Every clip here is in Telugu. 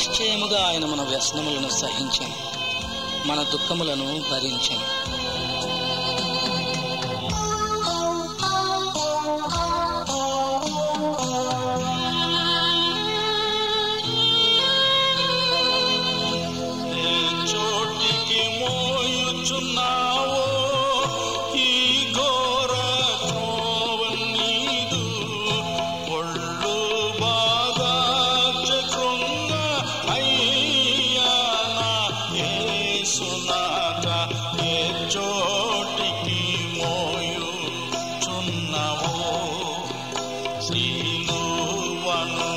నిశ్చయముగా ఆయన మన వ్యసనములను సహించను మన దుఃఖములను భరించను ఏ చోటికి మోయుచున్నావో ఈ ఘోర త్రోవన్నీదు ఒళ్ళు బాగా చక్రంగ అయ్యా నా యేసునాథ ఏ చోటికి మోయుచున్నావో శ్రీనువను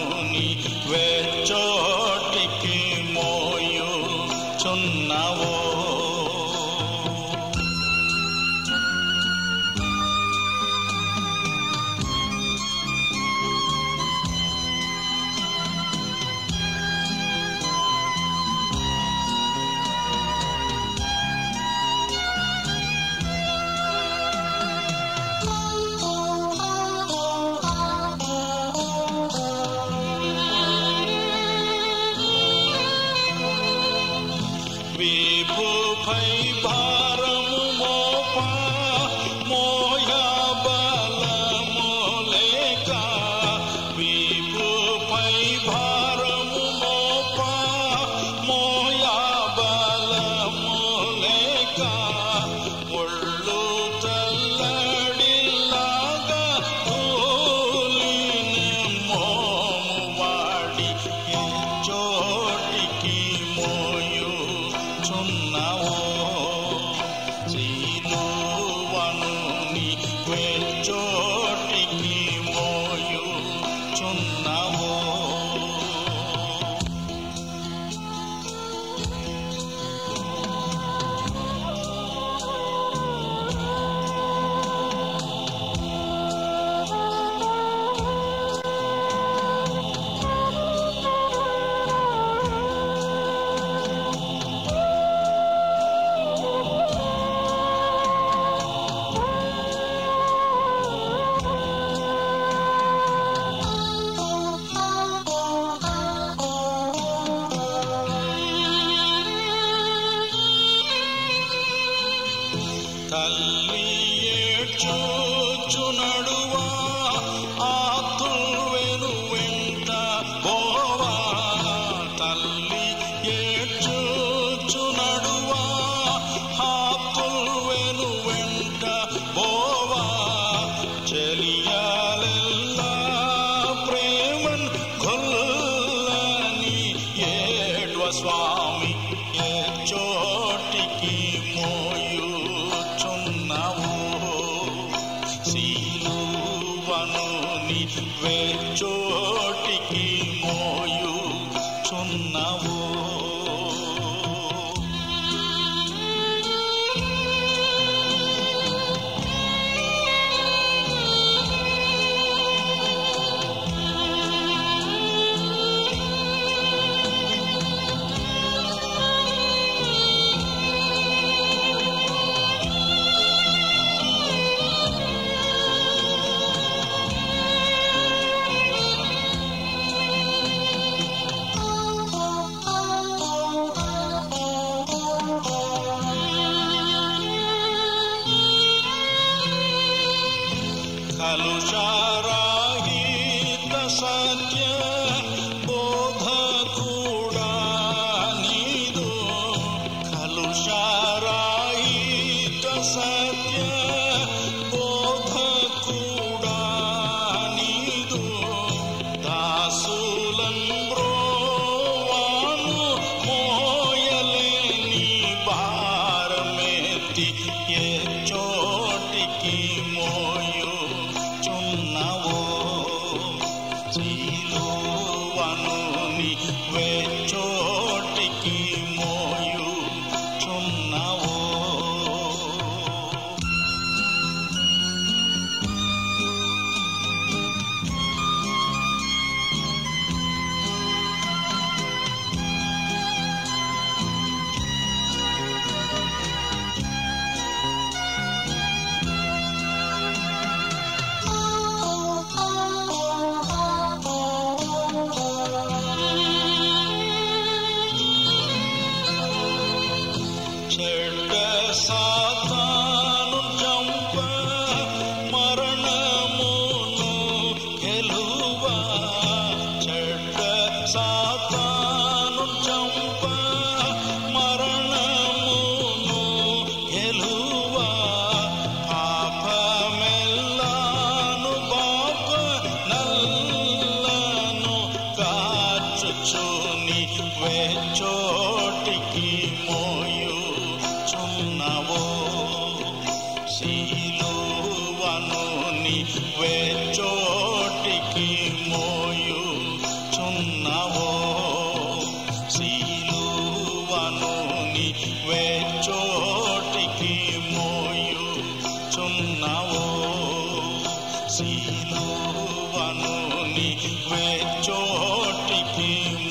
వెచ్చోటికి మోయు చున్నవో వీపుపై భారము మోపా మోయా బలము లేక వీపుపై భారము మోపా మోయా బలము లేక ఒళ్ళు తల్లడిలాగా కూలిన మోము వాడి ఏ చోటికి మోయు చున్నావో శ్రీనువను చోటికి మోయు చున్నావో తల్లి ఏడ్చూచు నడువా ఆతుల్వెను వెంట పోవా తల్లి ఏడ్చూచు నడువా ఆతుల్వెను వెంట పోవా చెలియాలెల్లా ప్రేమన్ కొల్లని ఏడ్వ స్వామి ఏ చోటికి మోయుచున్నావు సీలువను నివే చోటికి మోయుచున్నావు కలుషారాహిత సత్య బోధ కూడా నీదు కలుషారాహిత సత్య బోధ కూడా నీదు దాసులం బ్రోవాను మోయలేని భారమెత్తి ఏ చోటికి మోయు చున్న చోటికి మోయు చున్నావో సిలువను నీ చోటికి